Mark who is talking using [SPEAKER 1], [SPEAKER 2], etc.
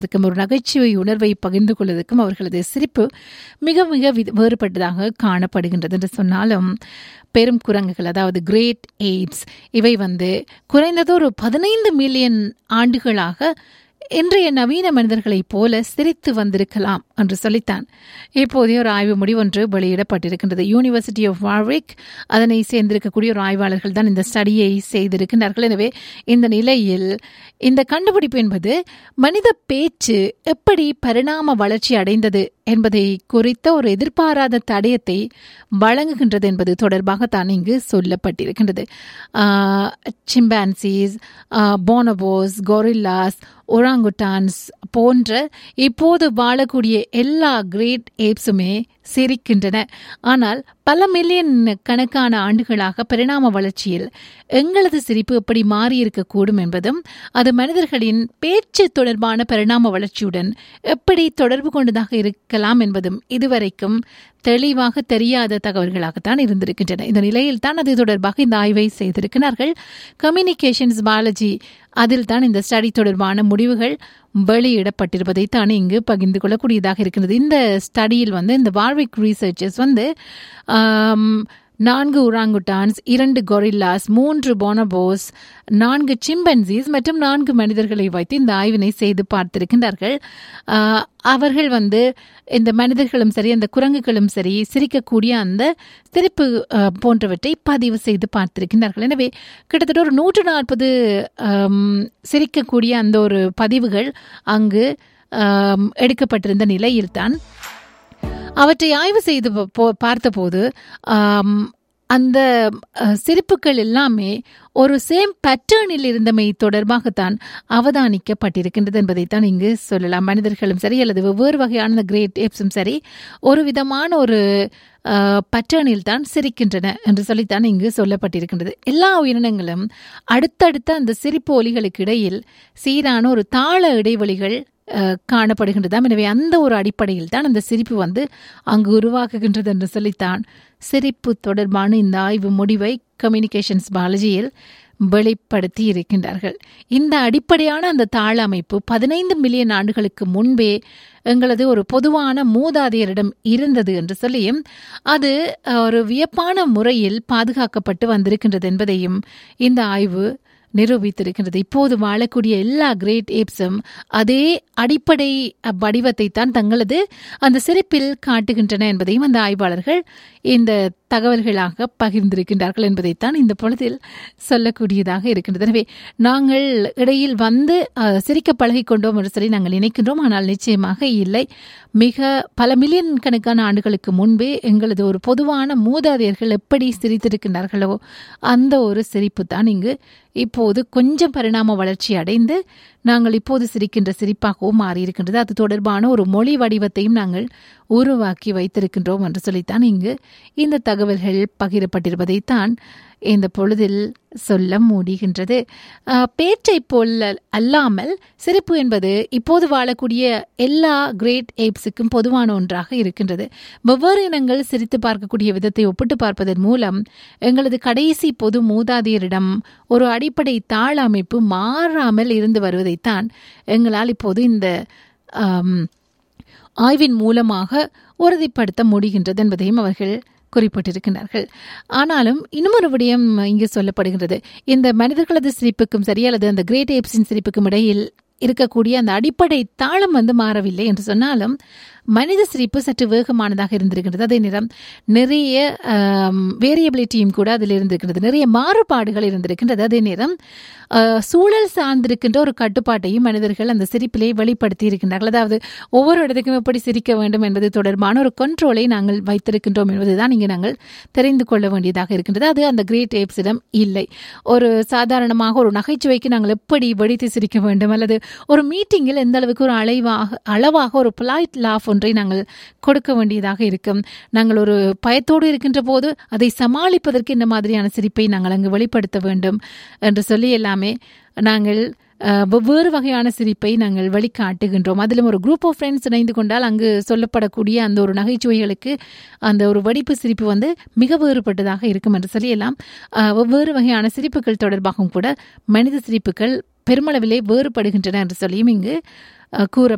[SPEAKER 1] இருக்கும் ஒரு நகைச்சுவை உணர்வை பகிர்ந்து கொள்வதற்கும் அவர்களது சிரிப்பு மிக மிக வித- வேறுபட்டதாக காணப்படுகின்றது என்று சொன்னாலும் பெரும் குரங்குகள் அதாவது கிரேட் எய்ட்ஸ் இவை வந்து குறைந்தது ஒரு பதினைந்து மில்லியன் ஆண்டுகளாக இன்றைய நவீன மனிதர்களைப் போல சிரித்து வந்திருக்கலாம் என்று சொல்லித்தான் இப்போதைய ஒரு ஆய்வு முடிவொன்று வெளியிடப்பட்டிருக்கின்றது யூனிவர்சிட்டி ஆஃப் வார்விக் அதனை சேர்ந்திருக்கக்கூடிய ஒரு ஆய்வாளர்கள் தான் இந்த ஸ்டடியை செய்திருக்கின்றார்கள் எனவே இந்த நிலையில் இந்த கண்டுபிடிப்பு என்பது மனித பேச்சு எப்படி பரிணாம வளர்ச்சி அடைந்தது என்பதை குறித்த ஒரு எதிர்பாராத தடயத்தை வழங்குகின்றது என்பது தொடர்பாக தான் இங்கு சொல்லப்பட்டிருக்கின்றது சிம்பான்சிஸ் போனபோஸ் கொரில்லாஸ் ஒராங்குட்டான்ஸ் போன்ற இப்போது வாழக்கூடிய எல்லா கிரேட் ஏப்ஸுமே சிரிக்கின்றன ஆனால் பல மில்லியன் கணக்கான ஆண்டுகளாக பரிணாம வளர்ச்சியில் எங்களது சிரிப்பு எப்படி மாறியிருக்கக்கூடும் என்பதும் அது மனிதர்களின் பேச்சு தொடர்பான பரிணாம வளர்ச்சியுடன் எப்படி தொடர்பு கொண்டதாக இருக்கலாம் என்பதும் இதுவரைக்கும் தெளிவாக தெரியாத தகவல்களாகத்தான் இருந்திருக்கின்றன இந்த நிலையில் தான் அது தொடர்பாக இந்த ஆய்வை செய்திருக்கிறார்கள் கம்யூனிகேஷன்ஸ் பாலாஜி அதில் தான் இந்த ஸ்டடி தொடர்பான முடிவுகள் வெளியிடப்பட்டிருப்பதை தான் இங்கு பகிர்ந்து கொள்ளக்கூடியதாக இருக்கிறது இந்த ஸ்டடியில் வந்து இந்த வார்விக் ரீசர்ச்சர்ஸ் வந்து ஆம், நான்கு உராங்குட்டான்ஸ் இரண்டு கொரில்லாஸ் மூன்று போனபோஸ் நான்கு சிம்பன்சிஸ் மற்றும் நான்கு மனிதர்களை வைத்து இந்த ஆய்வினை செய்து பார்த்திருக்கின்றார்கள் ஆஹ், அவர்கள் வந்து இந்த மனிதர்களும் சரி அந்த குரங்குகளும் சரி சிரிக்கக்கூடிய அந்த சிரிப்பு ஆஹ், போன்றவற்றை பதிவு செய்து பார்த்திருக்கின்றார்கள் எனவே கிட்டத்தட்ட ஒரு நூற்று நாற்பது சிரிக்கக்கூடிய அந்த ஒரு பதிவுகள் அங்கு ஆம், எடுக்கப்பட்டிருந்த நிலையில்தான் அவற்றை ஆய்வு செய்து ப- போ- பார்த்தபோது ஆம், அந்த அஹ், சிரிப்புகள் எல்லாமே ஒரு சேம் பேட்டர்னில் இருந்தமை தொடர்பாகத்தான் அவதானிக்கப்பட்டிருக்கின்றது என்பதைத்தான் இங்கு சொல்லலாம் மனிதர்களும் சரி அல்லது வெவ்வேறு வகையான கிரேட் ஏப்ஸும் சரி ஒரு விதமான ஒரு பட்டர்னில் தான் சிரிக்கின்றன என்று சொல்லித்தான் இங்கு சொல்லப்பட்டிருக்கின்றது எல்லா உயிரினங்களும் அடுத்தடுத்த அந்த சிரிப்பு ஒலிகளுக்கு இடையில் சீரான ஒரு தாள இடைவெளிகள் அஹ், காணப்படுகின்றதாம் எனவே அந்த ஒரு அடிப்படையில் தான் அந்த சிரிப்பு வந்து அங்கு உருவாக்குகின்றது என்று சொல்லித்தான் சிரிப்பு தொடர்பான இந்த ஆய்வு முடிவை கம்யூனிகேஷன்ஸ் பாலாஜியில் வெளிப்படுத்தி இருக்கின்றார்கள் இந்த அடிப்படையான அந்த தாள அமைப்பு பதினைந்து மில்லியன் ஆண்டுகளுக்கு முன்பே எங்களது ஒரு பொதுவான மூதாதையரிடம் இருந்தது என்று சொல்லியும் அது அஹ், ஒரு வியப்பான முறையில் பாதுகாக்கப்பட்டு வந்திருக்கின்றது என்பதையும் இந்த ஆய்வு நிரூபித்திருக்கின்றது இப்போது வாழக்கூடிய எல்லா கிரேட் ஏப்ஸும் அதே அடிப்படை அஹ், வடிவத்தை தான் தங்களது அந்த சிரிப்பில் காட்டுகின்றன என்பதையும் அந்த ஆய்வாளர்கள் இந்த தகவல்களாக பகிர்ந்திருக்கின்றார்கள் என்பதைத்தான் இந்த பொழுதில் சொல்லக்கூடியதாக இருக்கின்றது எனவே நாங்கள் இடையில் வந்து அஹ், சிரிக்க பழகிக் கொண்டோம் என்று சொல்லி நாங்கள் நினைக்கின்றோம் ஆனால் நிச்சயமாக இல்லை மிக பல மில்லியன் கணக்கான ஆண்டுகளுக்கு முன்பே எங்களது ஒரு பொதுவான மூதாதையர்கள் எப்படி சிரித்திருக்கின்றார்களோ அந்த ஒரு சிரிப்பு தான் இங்கு இப்போது கொஞ்சம் பரிணாம வளர்ச்சி அடைந்து நாங்கள் இப்போது சிரிக்கின்ற சிரிப்பாகவும் மாறியிருக்கின்றது அது தொடர்பான ஒரு மொழி வடிவத்தையும் நாங்கள் உருவாக்கி வைத்திருக்கின்றோம் என்று சொல்லித்தான் இங்கு இந்த தகவல்கள் பகிரப்பட்டிருப்பதைத்தான் இந்த பொழுதில் சொல்ல முடிகின்றது ஆஹ், பேச்சை போல அல்லாமல் சிரிப்பு என்பது இப்போது வாழக்கூடிய எல்லா கிரேட் ஏப்ஸுக்கும் பொதுவான ஒன்றாக இருக்கின்றது வெவ்வேறு இனங்கள் சிரித்து பார்க்கக்கூடிய விதத்தை ஒப்பிட்டு பார்ப்பதன் மூலம் எங்களது கடைசி பொது மூதாதையரிடம் ஒரு அடிப்படை தாள அமைப்பு மாறாமல் இருந்து வருவதைத்தான் எங்களால் இப்போது இந்த ஆம், ஆய்வின் மூலமாக உறுதிப்படுத்த முடிகின்றது என்பதையும் அவர்கள் குறிப்பிட்டிருக்கின்றார்கள் ஆனாலும் இன்னும் ஒரு விடயம் இங்கு சொல்லப்படுகின்றது இந்த மனிதர்களது சிரிப்புக்கும் சரி அல்லது அந்த கிரேட் ஏப்ஸின் சிரிப்புக்கும் இடையில் இருக்கக்கூடிய அந்த அடிப்படை தாளம் வந்து மாறவில்லை என்று சொன்னாலும் மனித சிரிப்பு சற்று வேகமானதாக இருந்திருக்கின்றது அதே நேரம் நிறைய வேரியபிலிட்டியும் கூட அதில் இருந்திருக்கின்றது நிறைய மாறுபாடுகள் இருந்திருக்கின்றது அதே நேரம் ஆஹ், சூழல் சார்ந்திருக்கின்ற ஒரு கட்டுப்பாட்டையும் மனிதர்கள் அந்த சிரிப்பிலே வெளிப்படுத்தி இருக்கின்றார்கள் அதாவது ஒவ்வொரு இடத்துக்கும் எப்படி சிரிக்க வேண்டும் என்பது தொடர்பான ஒரு கண்ட்ரோலை நாங்கள் வைத்திருக்கின்றோம் என்பதுதான் இங்கே நாங்கள் தெரிந்து கொள்ள வேண்டியதாக இருக்கின்றது அது அந்த கிரேட் ஏப்ஸிடம் இல்லை ஒரு சாதாரணமாக ஒரு நகைச்சுவைக்கு நாங்கள் எப்படி வெடித்து சிரிக்க வேண்டும் அல்லது ஒரு மீட்டிங்கில் எந்த அளவுக்கு ஒரு அளவாக அளவாக ஒரு பொலைட் லாஃப் ஒன்றை நாங்கள் கொடுக்க வேண்டியதாக இருக்கும் நாங்கள் ஒரு பயத்தோடு இருக்கின்ற போது அதை சமாளிப்பதற்கு இந்த மாதிரியான சிரிப்பை நாங்கள் அங்கு வெளிப்படுத்த வேண்டும் என்று சொல்லி எல்லாமே நாங்கள் அஹ், வெவ்வேறு வகையான சிரிப்பை நாங்கள் வெளிக்காட்டுகின்றோம் அதிலும் ஒரு குரூப் ஆஃப் ஃப்ரெண்ட்ஸ் இணைந்து கொண்டால் அங்கு சொல்லப்படக்கூடிய அந்த ஒரு நகைச்சுவைகளுக்கு அந்த ஒரு வெடிப்பு சிரிப்பு வந்து மிக வேறுபட்டதாக இருக்கும் என்று சொல்லி எல்லாம் அஹ், வெவ்வேறு வகையான சிரிப்புகள் தொடர்பாகவும் கூட மனித சிரிப்புகள் பெருமளவிலே வேறுபடுகின்றன என்று சொல்லியும் இங்கு அஹ், கூறப்பட்டு